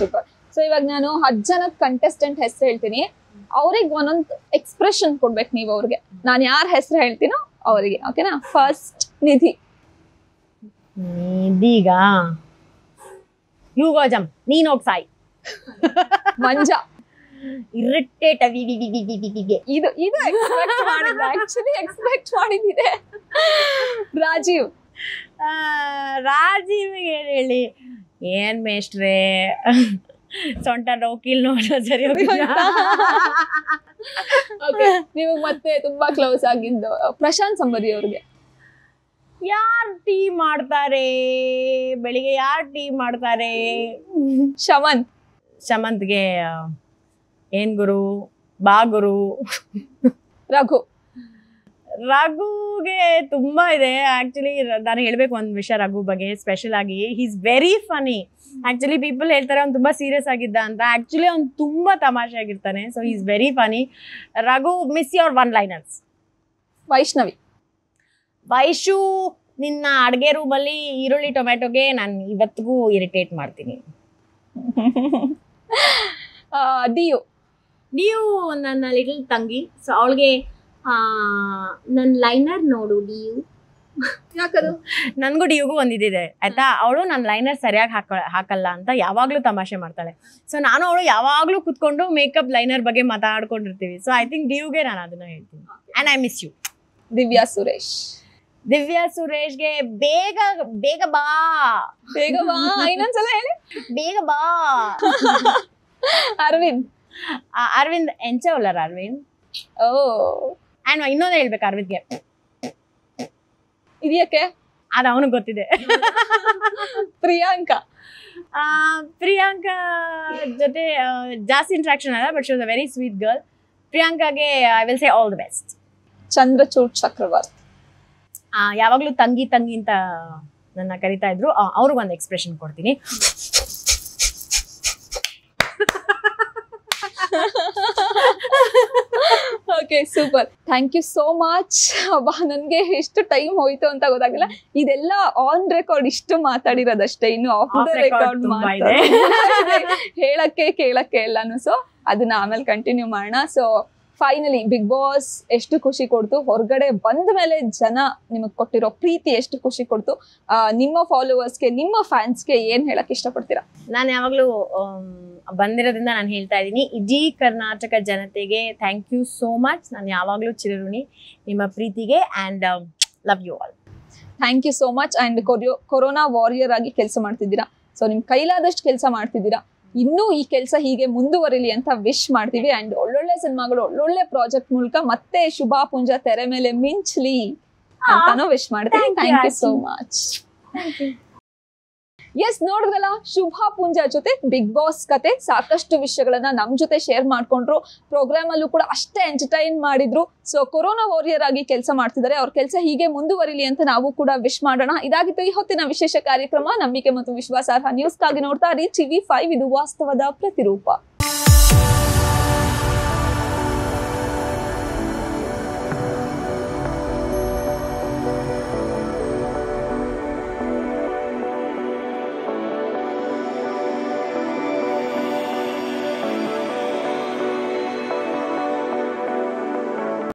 Super so ಇವಾಗ ನಾನು ಹತ್ತು ಜನ ಕಂಟೆಸ್ಟೆಂಟ್ ಹೆಸರು ಹೇಳ್ತೀನಿ ಅವ್ರಿಗೆ ಒಂದೊಂದು ಎಕ್ಸ್ಪ್ರೆಷನ್ ಕೊಡ್ಬೇಕು ನೀವು ಅವ್ರಿಗೆ ನಾನು ಯಾರ ಹೆಸರು ಹೇಳ್ತೀನೋ ಅವರಿಗೆ ಓಕೆನಾ ಫಸ್ಟ್ ನಿಧಿ ಇದೀಗ ಯುಗೋ ಜಮ್ ನೀನ್ ಹೋಗ್ ಸಾಯಿ ಮಂಜ ಇರಿಟೇಟ್ ಇದು ಇದು ಎಕ್ಸ್ಪೆಕ್ಟ್ ಮಾಡಿದ್ದೆ ಆಕ್ಚುಲಿ ಎಕ್ಸ್ಪೆಕ್ಟ್ ಮಾಡಿದ್ದಿದೆ ರಾಜೀವ್ ರಾಜೀವ್ಗೆ ಏನ್ ಹೇಳಿ ಏನ್ ಮೇಷ್ಟ್ರೆ ಸೊಂಟ ನೋಕಿಲ್ ನೋಡೋ ಸರಿ ಹೋಗಿಲ್ಲ. ಓಕೆ ನಿಮಗೆ ಮತ್ತೆ ತುಂಬಾ ಕ್ಲೋಸ್ ಆಗಿದ್ದು ಪ್ರಶಾಂತ್ ಸಂಬದಿ ಅವ್ರಿಗೆ ಯಾರ್ ಟೀ ಮಾಡ್ತಾರೆ ಬೆಳಿಗ್ಗೆ ಯಾರ್ ಟೀ ಮಾಡ್ತಾರೆ ಶಮನ್ ಶಮಂತ್ಗೆ ಆ, ಏನ್ ಗುರು ಬಾ ಗುರು ರಘು ರಘುಗೆ ತುಂಬಾ ಇದೆ ಆಕ್ಚುಲಿ ನಾನು ಹೇಳ್ಬೇಕು ಒಂದ್ ವಿಷಯ ರಘು ಬಗ್ಗೆ ಸ್ಪೆಷಲ್ ಆಗಿ is very funny actually people ಹೇಳ್ತಾರೆ ಅವ್ನು ತುಂಬಾ ಸೀರಿಯಸ್ ಆಗಿದ್ದ ಅಂತ ಆಕ್ಚುಲಿ ಅವ್ನು ತುಂಬಾ ತಮಾಷೆ ಆಗಿರ್ತಾನೆ so is very funny Raghu miss your one liners Vaishnavi Vaishu ನಿನ್ನ ಅಡ್ಗೆ ರೂಮಲ್ಲಿ ಈರುಳ್ಳಿ ಟೊಮೆಟೊಗೆ ನಾನು ಇವತ್ತಿಗೂ ಇರಿಟೇಟ್ ಮಾಡ್ತೀನಿ ಆ, ಡಿಯು ನೀವು ನನ್ನ ಲಿಟಲ್ ತಂಗಿ ಸೊ ಅವಳಿಗೆ ನನ್ನ ಲೈನರ್ ನೋಡು ಡಿಯು ಯಾಕದು ನನ್ಗೂ ಡಿಯುಗೂ ಒಂದಿದೆ ಆಯ್ತಾ ಅವಳು ನನ್ನ ಲೈನರ್ ಸರಿಯಾಗಿ ಹಾಕ ಹಾಕಲ್ಲ ಅಂತ ಯಾವಾಗ್ಲೂ ತಮಾಷೆ ಮಾಡ್ತಾಳೆ ಸೊ ನಾನು ಅವಳು ಯಾವಾಗ್ಲೂ ಕುತ್ಕೊಂಡು ಮೇಕಪ್ ಲೈನರ್ ಬಗ್ಗೆ ಮಾತಾಡ್ಕೊಂಡಿರ್ತೀವಿ ಸೊ ಐ ಥಿಂಕ್ ಡಿಯುಗೆ ನಾನು ಅದನ್ನ ಹೇಳ್ತೀನಿ and I miss you Divya Suresh Divya ಸುರೇಶ್ಗೆ ಬೇಗ ಬೇಗ ಬಾ ಬೇಗ ಬಾ ಇನ್ನೊಂದ್ಸಲ ಹೇಳಿ ಬೇಗ ಬಾ ಅರವಿಂದ್ ಆ, ಅರವಿಂದ್ ಎಂಚವಲ್ಲರ ಅರವಿಂದ್ ಓ ಅಂಡ್ ಇನ್ನೊಂದು ಹೇಳ್ಬೇಕು ಅರವಿಂದ್ಗೆ ಇದಕ್ಕೆ ಅದು ಅವನಿಗೆ ಗೊತ್ತಿದೆ ಪ್ರಿಯಾಂಕಾ ಆ, ಪ್ರಿಯಾಂಕಾ ಜೊತೆ ಆ, ಜಾಸ್ತಿ ಇಂಟ್ರಾಕ್ಷನ್ ಅಲ್ಲ but she was a very sweet girl ಪ್ರಿಯಾಂಕಾಗೆ I will say all the best Chandrachud Chakravarthy ಯಾವಾಗಲೂ ತಂಗಿ ತಂಗಿ ಅಂತ ನನ್ನ ಕರಿತಾ ಇದ್ರು ಅವ್ರಿಗೆ ಒಂದು ಎಕ್ಸ್ಪ್ರೆಷನ್ ಕೊಡ್ತೀನಿ okay super thank you so much ಅಬ್ಬಾ ನನಗೆ ಎಷ್ಟು ಟೈಮ್ ಹೋಯ್ತು ಅಂತ ಗೊತ್ತಾಗಿಲ್ಲ ಇದೆಲ್ಲ ಆನ್ ರೆಕಾರ್ಡ್ ಇಷ್ಟು ಮಾತಾಡಿರೋದಷ್ಟೇ ಇನ್ನು off Off the record record ತುಂಬಾ ಇದೆ. ಹೇಳಕ್ಕೆ ಕೇಳಕ್ಕೆ ಎಲ್ಲಾನು ಸೊ ಅದನ್ನ ಆಮೇಲೆ ಕಂಟಿನ್ಯೂ ಮಾಡೋಣ ಸೊ ಫೈನಲಿ ಬಿಗ್ ಬಾಸ್ ಎಷ್ಟು ಖುಷಿ ಕೊಡ್ತು ಹೊರಗಡೆ ಬಂದ ಮೇಲೆ ಜನ ನಿಮಗೆ ಕೊಟ್ಟಿರೋ ಪ್ರೀತಿ ಎಷ್ಟು ಖುಷಿ ಕೊಡ್ತು ಆ, ನಿಮ್ಮ ಫಾಲೋವರ್ಸ್ಗೆ ನಿಮ್ಮ ಫ್ಯಾನ್ಸ್ಗೆ ಏನ್ ಹೇಳಕ್ ಇಷ್ಟಪಡ್ತೀರಾ ನಾನು ಯಾವಾಗಲೂ ಬಂದಿರೋದ್ರಿಂದ ನಾನು ಹೇಳ್ತಾ ಇದ್ದೀನಿ ಇಡೀ ಕರ್ನಾಟಕ ಜನತೆಗೆ ಥ್ಯಾಂಕ್ ಯು ಸೋ ಮಚ್ ನಾನು ಯಾವಾಗಲೂ ಚಿರಋಣಿ ನಿಮ್ಮ ಪ್ರೀತಿಗೆ and love you all thank you so much and corona warrior ಆಗಿ ಕೆಲಸ ಮಾಡ್ತಿದ್ದೀರಾ ಸೊ ನಿಮ್ ಕೈಲಾದಷ್ಟು ಕೆಲಸ ಮಾಡ್ತಿದ್ದೀರಾ ಇನ್ನೂ ಈ ಕೆಲಸ ಹೀಗೆ ಮುಂದುವರಿಲಿ ಅಂತ ವಿಶ್ ಮಾಡ್ತೀವಿ ಅಂಡ್ ಒಳ್ಳೊಳ್ಳೆ ಸಿನಿಮಾಗಳು ಒಳ್ಳೊಳ್ಳೆ ಪ್ರಾಜೆಕ್ಟ್ ಮೂಲಕ ಮತ್ತೆ ಶುಭಾ ಪುಂಜ ತೆರೆ ಮೇಲೆ ಮಿಂಚ್ಲಿ ಅಂತಾನು ವಿಶ್ ಮಾಡ್ತೀನಿ Thank you, thank you so Aunty. Much yes ನೋಡಿದ್ರಲ್ಲ ಶುಭಾ ಪುಂಜ ಜೊತೆ ಬಿಗ್ ಬಾಸ್ ಕತೆ ಸಾಕಷ್ಟು ವಿಷಯಗಳನ್ನ ನಮ್ ಜೊತೆ ಶೇರ್ ಮಾಡ್ಕೊಂಡ್ರು ಪ್ರೋಗ್ರಾಮ್ ಅಲ್ಲೂ ಕೂಡ ಅಷ್ಟೇ ಎಂಟರ್ಟೈನ್ ಮಾಡಿದ್ರು ಸೊ ಕೊರೋನಾ ವಾರಿಯರ್ ಆಗಿ ಕೆಲಸ ಮಾಡ್ತಿದ್ದಾರೆ ಅವ್ರ ಕೆಲಸ ಹೀಗೆ ಮುಂದುವರಿಲಿ ಅಂತ ನಾವು ಕೂಡ ವಿಶ್ ಮಾಡೋಣ ಇದಾಗಿತ್ತು ಈ ಹೊತ್ತಿನ ವಿಶೇಷ ಕಾರ್ಯಕ್ರಮ ನಂಬಿಕೆ ಮತ್ತು ವಿಶ್ವಾಸಾರ್ಹ ನ್ಯೂಸ್ಗಾಗಿ ನೋಡ್ತಾ ರೀ ಟಿವಿ ಫೈವ್ ಇದು ವಾಸ್ತವದ ಪ್ರತಿರೂಪ